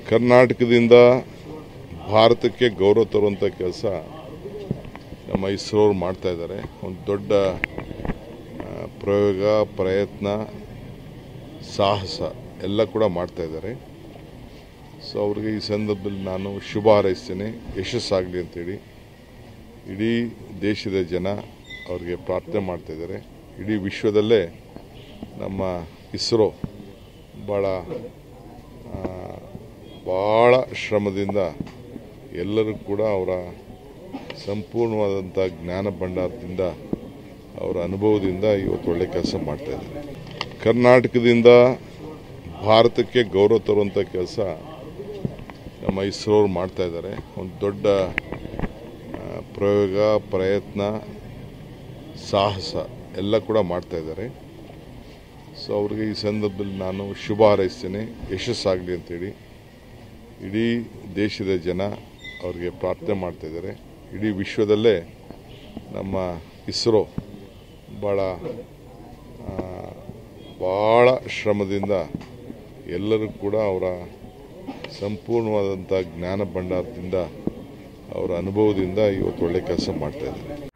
ಕರ್ನಾಟಕದಿಂದ ಭಾರತಕ್ಕೆ ಗೌರವ ತರುವಂಥ ಕೆಲಸ ನಮ್ಮ ಇಸ್ರೋರು ಮಾಡ್ತಾ ಇದ್ದಾರೆ ಒಂದು ದೊಡ್ಡ ಆ, ಪ್ರಯೋಗ ಪ್ರಯತ್ನ ಸಾಹಸ ಎಲ್ಲ ಕೂಡ ಮಾಡ್ತಾ ಇದ್ದಾರೆ ಸೊ ಅವ್ರಿಗೆ ಈ ಸಂದರ್ಭದಲ್ಲಿ ನಾನು ಶುಭ ಹಾರೈಸ್ತೇನೆ ಯಶಸ್ಸಾಗಲಿ ಅಂತೇಳಿ ಇಡೀ ದೇಶದ ಜನ ಅವ್ರಿಗೆ ಪ್ರಾರ್ಥನೆ ಮಾಡ್ತಾ ಇದ್ದಾರೆ ಇಡೀ ವಿಶ್ವದಲ್ಲೇ ನಮ್ಮ ಇಸ್ರೋ ಭಾಳ ಆ, ಭಾಳ ಶ್ರಮದಿಂದ ಎಲ್ಲರೂ ಕೂಡ ಅವರ ಸಂಪೂರ್ಣವಾದಂಥ ಜ್ಞಾನ ಭಂಡಾರದಿಂದ ಅವರ ಅನುಭವದಿಂದ ಇವತ್ತು ಒಳ್ಳೆ ಕೆಲಸ ಮಾಡ್ತಾ ಇದ್ದಾರೆ ಕರ್ನಾಟಕದಿಂದ ಭಾರತಕ್ಕೆ ಗೌರವ ತರುವಂಥ ಕೆಲಸ ನಮ್ಮ ಇಸ್ರೋರು ಮಾಡ್ತಾ ಇದ್ದಾರೆ ಒಂದು ದೊಡ್ಡ ಆ, ಪ್ರಯೋಗ ಪ್ರಯತ್ನ ಸಾಹಸ ಎಲ್ಲ ಕೂಡ ಮಾಡ್ತಾ ಇದ್ದಾರೆ ಸೊ ಅವ್ರಿಗೆ ಈ ಸಂದರ್ಭದಲ್ಲಿ ನಾನು ಶುಭ ಹಾರೈಸ್ತೇನೆ ಯಶಸ್ಸಾಗಲಿ ಅಂತೇಳಿ ಇಡೀ ದೇಶದ ಜನ ಅವ್ರಿಗೆ ಪ್ರಾರ್ಥನೆ ಮಾಡ್ತಾ ಇದ್ದಾರೆ ಇಡೀ ವಿಶ್ವದಲ್ಲೇ ನಮ್ಮ ಇಸ್ರೋ ಭಾಳ ಆ, ಭಾಳ ಶ್ರಮದಿಂದ ಎಲ್ಲರೂ ಕೂಡ ಅವರ ಸಂಪೂರ್ಣವಾದಂಥ ಜ್ಞಾನ ಭಂಡಾರದಿಂದ ಅವರ ಅನುಭವದಿಂದ ಇವತ್ತು ಒಳ್ಳೆ ಕೆಲಸ ಮಾಡ್ತಾ ಇದ್ದಾರೆ